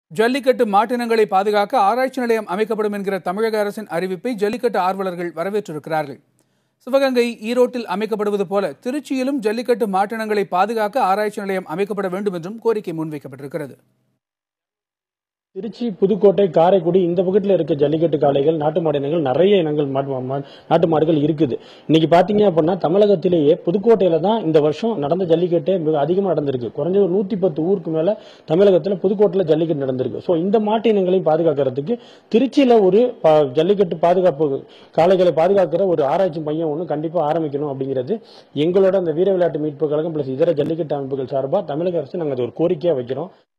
ஜல்லிக்கட்டு மாட்டினங்களை பாதுகாக்க ஆராய்ச்சி நிலையம் அமைக்கப்படும் என்கிற தமிழக அரசின் அறிவிப்பை ஜல்லிக்கட்டு ஆர்வலர்கள் வரவேற்றிருக்கிறார்கள் சிவகங்கை ஈரோட்டில் அமைக்கப்படுவது போல திருச்சியிலும் ஜல்லிக்கட்டு மாட்டினங்களை பாதுகாக்க ஆராய்ச்சி நிலையம் அமைக்கப்பட வேண்டும் என்றும் கோரிக்கை முன்வைக்கப்பட்டிருக்கிறது திருச்சி புதுக்கோட்டை காரைக்குடி இந்த பக்கத்தில் இருக்க ஜல்லிக்கட்டு காளைகள் நாட்டு மாடு இனங்கள் நிறைய இனங்கள் மாட்டு மா- நாட்டு மாடுகள் இருக்குது இன்னைக்கு பாத்தீங்க அப்படின்னா தமிழகத்திலேயே புதுக்கோட்டையில தான் இந்த வருஷம் நடந்த ஜல்லிக்கட்டே மிக அதிகமாக நடந்திருக்கு குறைஞ்ச ஒரு நூத்தி பத்து ஊருக்கு மேல தமிழகத்தில் புதுக்கோட்டையில் ஜல்லிக்கட்டு நடந்திருக்கு ஸோ இந்த மாட்டு இனங்களையும் பாதுகாக்கிறதுக்கு திருச்சியில ஒரு பா- ஜல்லிக்கட்டு பாதுகாப்பு காளைகளை பாதுகாக்கிற ஒரு ஆராய்ச்சி மையம் ஒன்று கண்டிப்பா ஆரம்பிக்கணும் அப்படிங்கிறது எங்களோட அந்த வீர விளையாட்டு மீட்பு கழகம் பிளஸ் இதர ஜல்லிக்கட்டு அமைப்புகள் சார்பாக தமிழக அரசு நாங்கள் அது ஒரு கோரிக்கையா வைக்கிறோம்